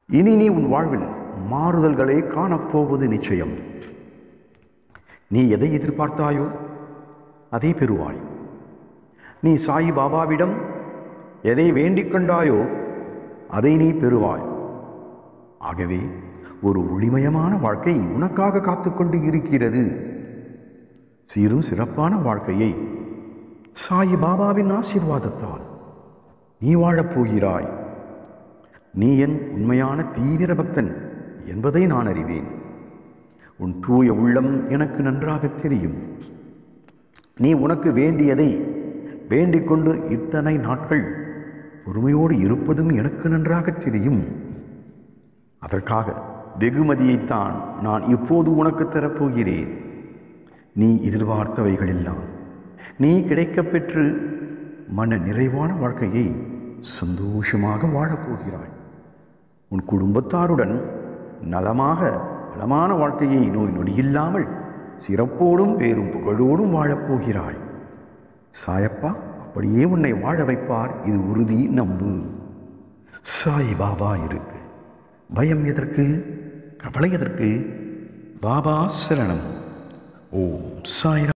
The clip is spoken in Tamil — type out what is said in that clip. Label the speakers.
Speaker 1: இனி நீ உன் வாழ்வில் மாறுதல்களை காணப்போவது நிச்சயம் நீ எதை எதிர்பார்த்தாயோ அதை பெறுவாய் நீ சாய் பாபாவிடம் எதை வேண்டிக் கொண்டாயோ அதை நீ பெறுவாய் ஆகவே ஒரு ஒளிமயமான வாழ்க்கை உனக்காக காத்துக்கொண்டு இருக்கிறது சீரும் சிறப்பான வாழ்க்கையை சாய் பாபாவின் ஆசீர்வாதத்தால் நீ வாழப் போகிறாய் நீ என் உண்மையான தீவிர பக்தன் என்பதை நான் அறிவேன் உன் தூய உள்ளம் எனக்கு நன்றாக தெரியும் நீ உனக்கு வேண்டியதை வேண்டிக் கொண்டு இத்தனை நாட்கள் பொறுமையோடு இருப்பதும் எனக்கு நன்றாக தெரியும் அதற்காக வெகுமதியைத்தான் நான் இப்போது உனக்கு தரப்போகிறேன் நீ எதிர்பார்த்தவைகளெல்லாம் நீ கிடைக்கப் பெற்று மன நிறைவான வாழ்க்கையை சந்தோஷமாக வாழப்போகிறாய் உன் குடும்பத்தாருடன் நலமாக நலமான வாழ்க்கையை நோய் நொடியில்லாமல் சிறப்போடும் பேரும் புகழோடும் வாழப்போகிறாய் சாயப்பா அப்படியே உன்னை வாழ வைப்பார் இது உறுதி நம்பு சாய் பாபா இருக்கு பயம் எதற்கு கவலை எதற்கு பாபா சரணம் ஓம் சாய்